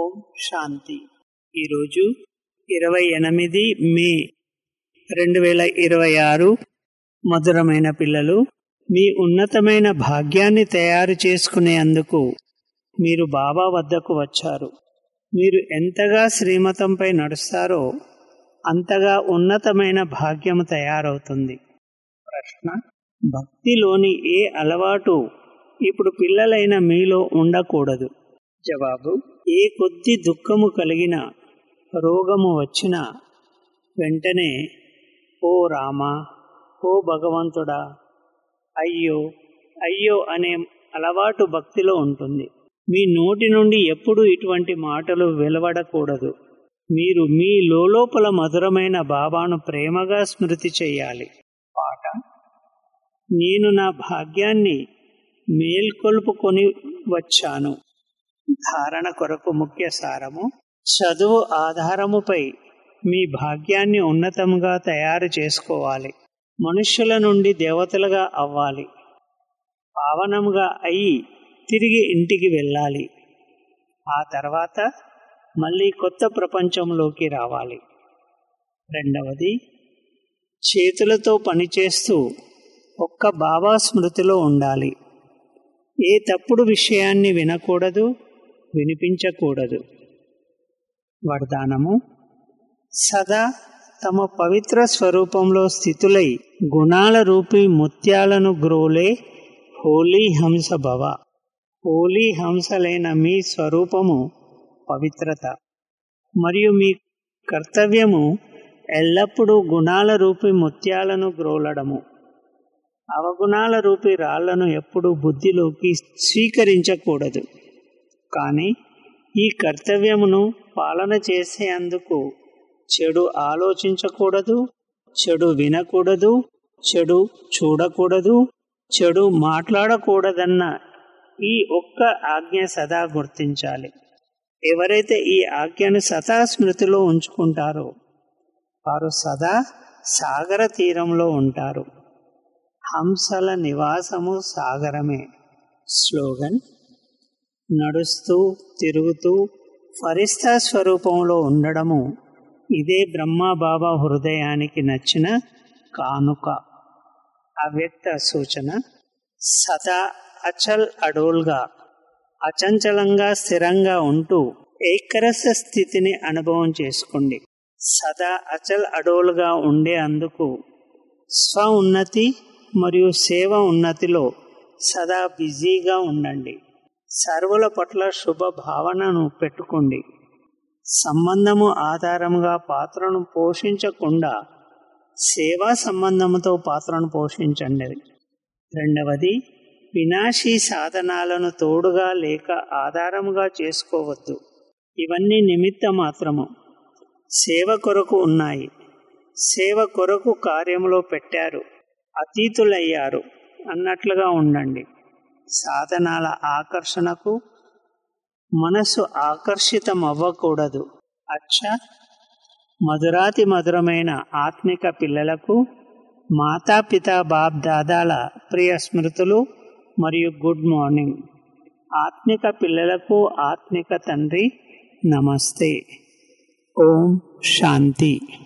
ఓం శాంతి ఈరోజు ఇరవై ఎనిమిది మే రెండు వేల ఇరవై ఆరు మధురమైన పిల్లలు మీ ఉన్నతమైన భాగ్యాన్ని తయారు చేసుకునేందుకు మీరు బాబా వద్దకు వచ్చారు మీరు ఎంతగా శ్రీమతంపై నడుస్తారో అంతగా ఉన్నతమైన భాగ్యము తయారవుతుంది ప్రశ్న భక్తిలోని ఏ అలవాటు ఇప్పుడు పిల్లలైన మీలో ఉండకూడదు జవాబు ఏ కొద్ది దుఃఖము కలిగిన రోగము వచ్చినా వెంటనే ఓ రామా ఓ భగవంతుడా అయ్యో అయ్యో అనే అలవాటు భక్తిలో ఉంటుంది మీ నోటి నుండి ఎప్పుడు ఇటువంటి మాటలు వెలువడకూడదు మీరు మీ లోపల మధురమైన బాబాను ప్రేమగా స్మృతి చేయాలి పాట నేను నా భాగ్యాన్ని మేల్కొల్పుకొని వచ్చాను ధారణ కొరకు ముఖ్య సారము చదువు ఆధారముపై మీ భాగ్యాన్ని ఉన్నతంగా తయారు చేసుకోవాలి మనుష్యుల నుండి దేవతలుగా అవ్వాలి పావనంగా అయి తిరిగి ఇంటికి వెళ్ళాలి ఆ తర్వాత మళ్ళీ కొత్త ప్రపంచంలోకి రావాలి రెండవది చేతులతో పనిచేస్తూ ఒక్క బాబా స్మృతిలో ఉండాలి ఏ తప్పుడు విషయాన్ని వినకూడదు వినిపించకూడదు వరదానము సదా తమ పవిత్ర స్వరూపంలో స్థితులై గుణాల రూపీ ముత్యాలను గ్రోలే హోలీ హంస భవ హోలీ హంసలైన మీ స్వరూపము పవిత్రత మరియు మీ కర్తవ్యము ఎల్లప్పుడూ గుణాల రూపీ ముత్యాలను గ్రోలడము అవగుణాల రూపీ రాళ్లను ఎప్పుడూ బుద్ధిలోకి స్వీకరించకూడదు కానీ ఈ కర్తవ్యమును పాలన చేసేందుకు చెడు ఆలోచించకూడదు చెడు వినకూడదు చెడు చూడకూడదు చెడు మాట్లాడకూడదన్న ఈ ఒక్క ఆజ్ఞ సదా గుర్తించాలి ఎవరైతే ఈ ఆజ్ఞను సదా స్మృతిలో ఉంచుకుంటారో వారు సదా సాగర తీరంలో ఉంటారు హంసల నివాసము సాగరమే స్లోగన్ నడుస్తూ తిరుగుతూ ఫరిస్తా స్వరూపంలో ఉండడము ఇదే బ్రహ్మబాబా హృదయానికి నచ్చిన కానుక అవ్యక్త సూచన సదా అచల్ అడోల్గా అచంచలంగా స్థిరంగా ఉంటూ ఏకరస స్థితిని అనుభవం చేసుకోండి సదా అచల్ అడోల్గా ఉండే అందుకు స్వ ఉన్నతి మరియు సేవ ఉన్నతిలో సదా బిజీగా ఉండండి సర్వుల పట్ల శుభ భావనను పెట్టుకోండి సంబంధము ఆధారంగా పాత్రను పోషించకుండా సేవా సంబంధముతో పాత్రను పోషించండి రెండవది వినాశీ సాధనాలను తోడుగా లేక ఆధారముగా చేసుకోవద్దు ఇవన్నీ నిమిత్త మాత్రము సేవ కొరకు ఉన్నాయి సేవ కొరకు కార్యములో పెట్టారు అతీతులయ్యారు అన్నట్లుగా ఉండండి సాధనాల ఆకర్షణకు మనసు ఆకర్షితం అవ్వకూడదు అచ్చ మధురాతి మధురమైన ఆత్మిక పిల్లలకు మాతాపిత బాప్ దాదాల ప్రియ స్మృతులు మరియు గుడ్ మార్నింగ్ ఆత్మిక పిల్లలకు ఆత్మిక తండ్రి నమస్తే ఓం శాంతి